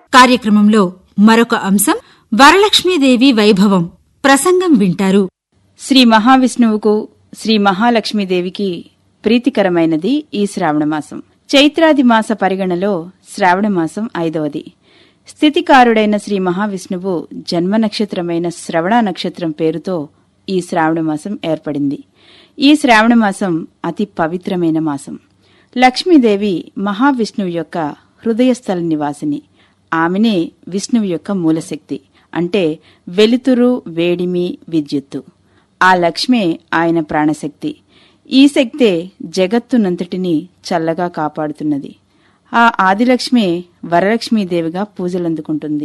కార్యక్రమంలో మరొక అంశం వరలక్ష్మీదేవి వైభవం ప్రసంగం వింటారు శ్రీ మహావిష్ణువుకు శ్రీ మహాలక్ష్మీదేవికి ప్రీతికరమైనది ఈ శ్రావణమాసం చైత్రాది మాస పరిగణలో శ్రావణమాసం ఐదవది స్థితికారుడైన శ్రీ మహావిష్ణువు జన్మ నక్షత్రమైన శ్రవణ నక్షత్రం పేరుతో ఈ శ్రావణమాసం ఏర్పడింది ఈ శ్రావణమాసం అతి పవిత్రమైన మాసం లక్ష్మీదేవి మహావిష్ణువు యొక్క హృదయస్థల నివాసిని ఆమెనే విష్ణువు యొక్క మూలశక్తి అంటే వెలుతురు వేడిమి విద్యుత్తు ఆ లక్ష్మే ఆయన ప్రాణశక్తి ఈ శక్తే జగత్తునంతటినీ చల్లగా కాపాడుతున్నది ఆ ఆదిలక్ష్మే వరలక్ష్మీదేవిగా పూజలందుకుంటుంది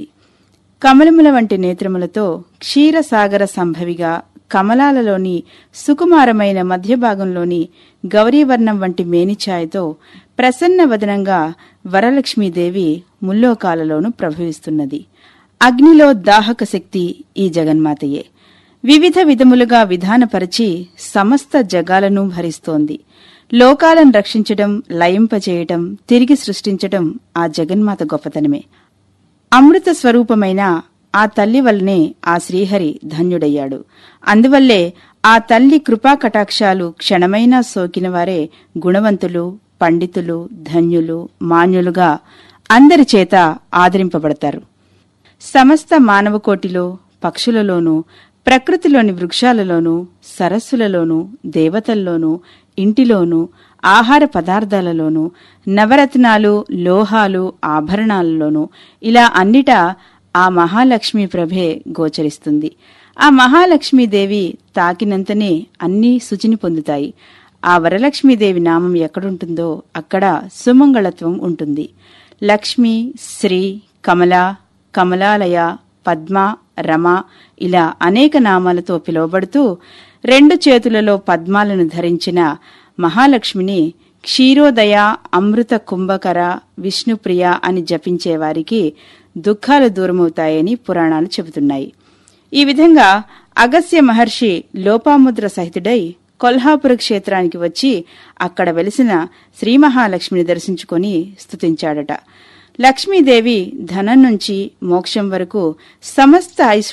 కమలముల వంటి నేత్రములతో క్షీరసాగర సంభవిగా కమలాలలోని సుకుమారమైన మధ్యభాగంలోని గౌరీవర్ణం వంటి మేనిఛాయతో ప్రసన్న వదనంగా వరలక్ష్మీదేవి ముల్లోకాలలోనూ ప్రభవిస్తున్నది అగ్నిలో దాహక శక్తి ఈ జగన్మాతయే వివిధ విధములుగా విధానపరచి సమస్త జగాలను భరిస్తోంది లోకాలను రక్షించడం లయింపచేయటం తిరిగి సృష్టించటం ఆ జగన్మాత గొప్పతనమే అమృత స్వరూపమైన ఆ తల్లి వల్లనే ఆ శ్రీహరి ధన్యుడయ్యాడు అందువల్లే ఆ తల్లి కృపా కటాక్షాలు క్షణమైనా సోకిన వారే గుణవంతులు పండితులు ధన్యులు మాన్యులుగా అందరి చేత ఆదరింపబడతారు సమస్త మానవకోటిలో పక్షులలోనూ ప్రకృతిలోని వృక్షాలలోనూ సరస్సులలోనూ దేవతల్లోనూ ఇంటిలోనూ ఆహార పదార్థాలలోనూ నవరత్నాలు లోహాలు ఆభరణాలలోనూ ఇలా అన్నిటా ఆ మహాలక్ష్మి ప్రభే గోచరిస్తుంది ఆ మహాలక్ష్మీదేవి తాకినంతనే అన్నీ శుచిని పొందుతాయి ఆ వరలక్ష్మీదేవి నామం ఎక్కడుంటుందో అక్కడ సుమంగళత్వం ఉంటుంది లక్ష్మి శ్రీ కమల కమలాలయ పద్మ రమ ఇలా అనేక నామాలతో పిలువబడుతూ రెండు చేతులలో పద్మాలను ధరించిన మహాలక్ష్మిని క్షీరోదయ అమృత కుంభకర విష్ణుప్రియ అని జపించేవారికి దుఃఖాలు దూరమవుతాయని పురాణాలు చెబుతున్నాయి ఈ విధంగా అగస్య మహర్షి లోపాముద్ర సహితుడై కొల్హాపుర క్షేత్రానికి వచ్చి అక్కడ వెలిసిన శ్రీ మహాలక్ష్మిని దర్శించుకుని స్తుతించాడట లక్ష్మీదేవి ధనం నుంచి మోక్షం వరకు సమస్త ఐశ్వర్య